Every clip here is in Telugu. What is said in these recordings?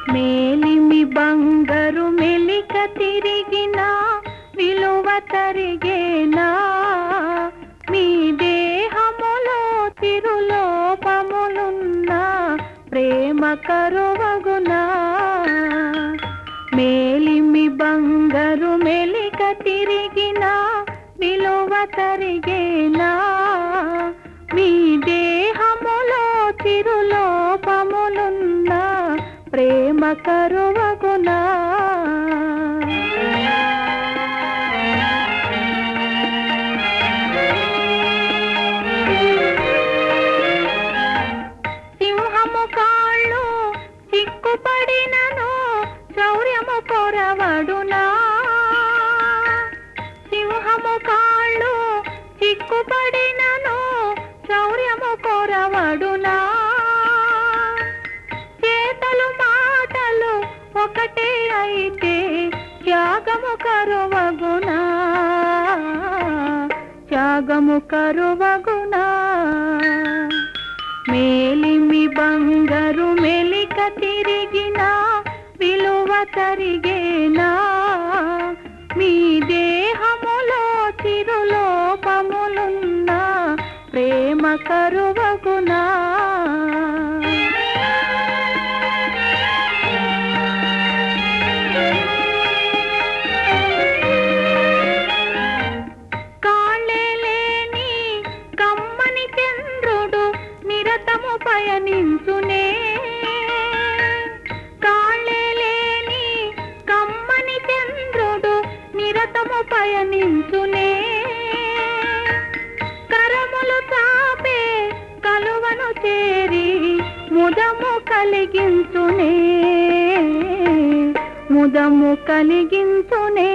మేలిమి బంగారు మెలిక తిరిగిన విలువ తరిగేనా మీ దేహములో తిరులోపములున్నా ప్రేమ కరువగునా మేలిమి బంగారు మెలిక తిరిగిన విలువ తరిగేనా మీ దేహములో తిరులోపములున్నా ప్రేమ కరువగునా సింహము కాళ్ళు చిక్కుపడినను శౌర్యము కొరవడునా సింహము కాళ్ళు చిక్కుపడినను శౌర్యము కొరవడునా చేతలు మాటలు ఒకటే అయితే త్యాగము కరువగునా త్యాగము కరువగునా మేలిమి బంగారు మెలిక తిరిగిన విలువ తరిగేనా మీ దేహములో చిరులోపములున్నా ప్రేమ కరువగునా కాళ్ళే లేని కమ్మని చంద్రుడు నిరతము పయనించునే కాళ్ళే లేని కమ్మని చంద్రుడు నిరతము పయనించునే కరములు తాపే కలువను చేరి ముదము కలిగించునే ముదము కలిగించునే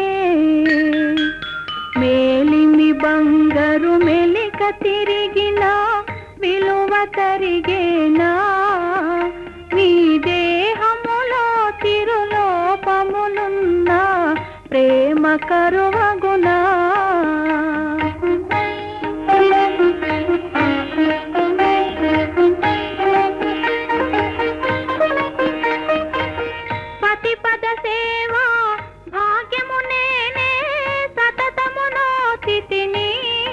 మేలిమి బంగారు మెలిక తిరిగిన విలువ తరిగేనా మీ దేహములో తిరులోపములున్నా ప్రేమ కరువగునా పతి పద సేవ భాగ్యము నేనే సతతము నోచితిని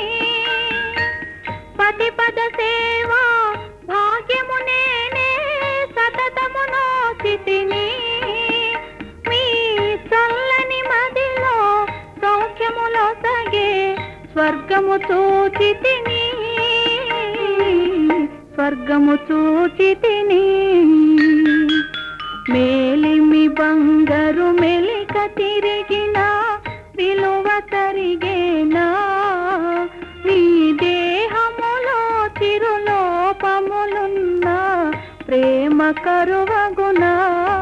పతి పద సేవ భాగ్యము నేనే సతతము నోచితిని మీ చల్లని మదిలో సౌఖ్యములో సగే స్వర్గము చూచితిని స్వర్గము చూచితిని మేలిమి బంగారు మెలిక తిరిగిన విలువ తరిగేనా మీ దేహములో తిరులోపములున్నా ప్రేమ కరువగునా